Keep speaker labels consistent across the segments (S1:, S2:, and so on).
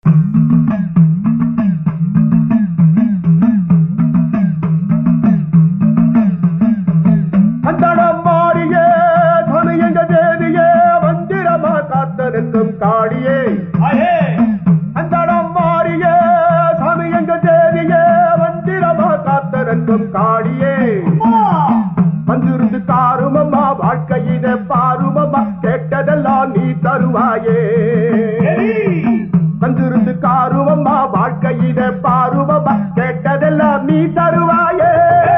S1: அந்தடம் மாறியே சமயங்க தேவியே மந்திரமா காத்தனுக்கும் காடியே அந்தடம் மாறியே சமயங்க தேவியே மந்திரமா காத்தனுக்கும் காடியே வந்திருந்து தாருமம்மா வாழ்க்கையின பாருமம்மா கேட்டதெல்லாம் நீ தருவாயே வந்திருந்து காருமம்மா வாழ்க்கையின பாருமம்மா கேட்டதெல்லாம் நீ தருவாயே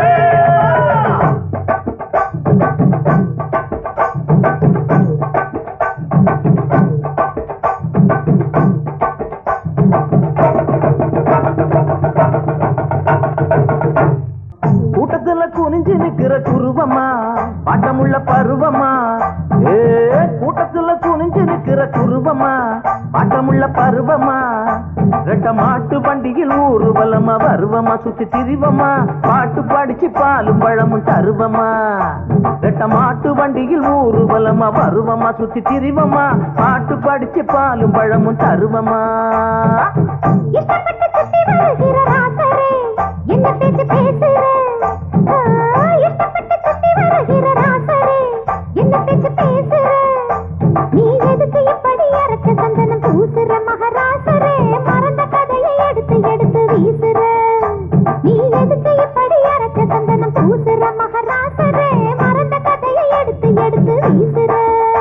S2: கூட்டத்துல குனிஞ்சு நிக்கிற குருவமா பாட்டமுள்ள பருவமா ஏ கூட்டத்துல குனிஞ்சு நிக்கிற குருவமா பாட்டமுள்ள பருவமா ரெட்ட மாட்டு வண்டியில் ஊர்வலமா வருவமா சுத்தி திரிவமா பாட்டு படிச்சு பாலும் பழமும் தருவமா ரெட்ட மாட்டு வண்டியில் ஊர்வலமா வருவமா சுத்தி திரிவமா பாட்டு படிச்சு பாலும் பழமும் தருவமா
S3: இஷ்டப்பட்டு சுத்தி வருகிற ராசரே என்ன பேச்சு பேசுற ஆ, இஷ்டப்பட்டு சுத்தி வருகிற ராசரே என்ன பேச்சு பேசுற நீ எதுக்கு இப்படி அரக்க சந்தனம் பூசுற மகராசரே மறந்த கதையை எடுத்து எடுத்து வீசுற நீ எதுக்கு இப்படி அரக்க சந்தனம் பூசுற மகராசரே மறந்த கதையை எடுத்து எடுத்து வீசுற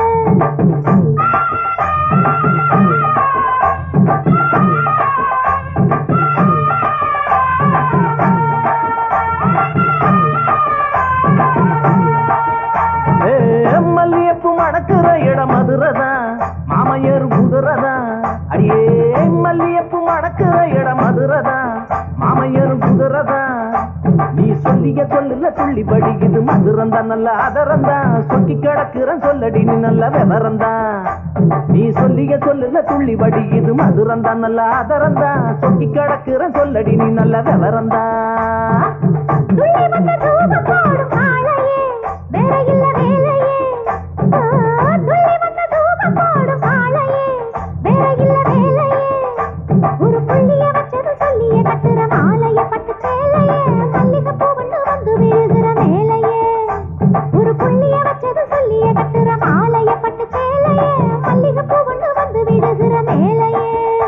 S2: ஏ, மல்லியப்பு மணக்கிற இடம் மதுரதான் மாமையர் குதிரதான் அடியே மல்லியப்பு மணக்கிற இடம் மதுரதான் மாமையர் குதிரதான் நீ சொல்லிய சொல்லுல துள்ளி படிக்குது மதுரந்தான் நல்ல அதரந்தான் சொக்கி கிடக்குறன் சொல்லடி நீ நல்ல விவரந்தான் நீ சொல்லிய சொல்லுல துள்ளி படிக்குது மதுரந்தான் நல்ல அதரந்தான் சொக்கி கிடக்குறன் சொல்லடி நீ நல்ல விவரந்தான்
S3: துள்ளி வந்த தூபம் போடும் ஆளையே, வேற இல்ல வேலையே. ஆ, துள்ளி வந்த தூபம் போடும் ஆளையே, வேற இல்ல வேலையே. ஒரு புள்ளிய வச்சது சொல்லிய கட்டுற மாலைய பட்டு சேலையே, மல்லிகை பூவுன்னு வந்து விழுகிற மேலையே. ஒரு புள்ளிய வச்சது சொல்லிய கட்டுற மாலைய பட்டு சேலையே, மல்லிகை பூவுன்னு வந்து விழுகிற மேலையே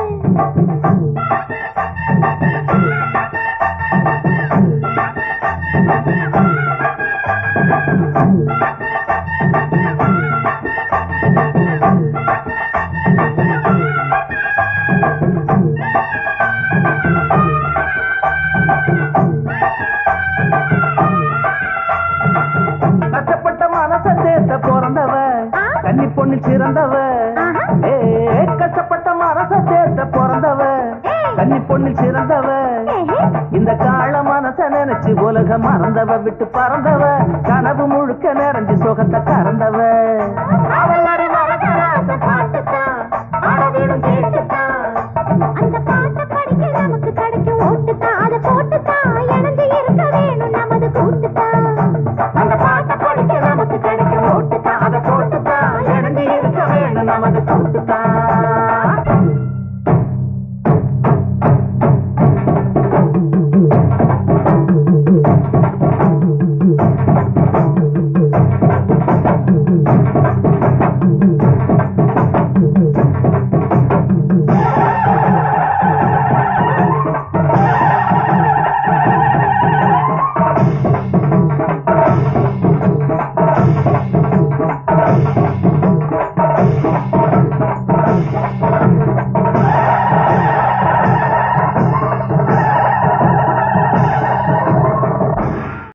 S2: கஷ்டப்பட்ட மனச தேத்த பிறந்தவ
S3: ஆ?
S2: கன்னி பொண்ணு சிறந்தவ
S3: ஆஹா.
S2: ஏ கஷ்டப்பட்ட மனச தேத்த பிறந்தவ
S3: ஏய்.
S2: கன்னி பொண்ணு சிறந்தவ
S3: ஏஹே.
S2: இந்த கால மனச நினைச்சு உலக மறந்தவ விட்டு பறந்தவ கனவு முழுக்க நிறைஞ்சு சுகத்தை கறந்தவ அவள்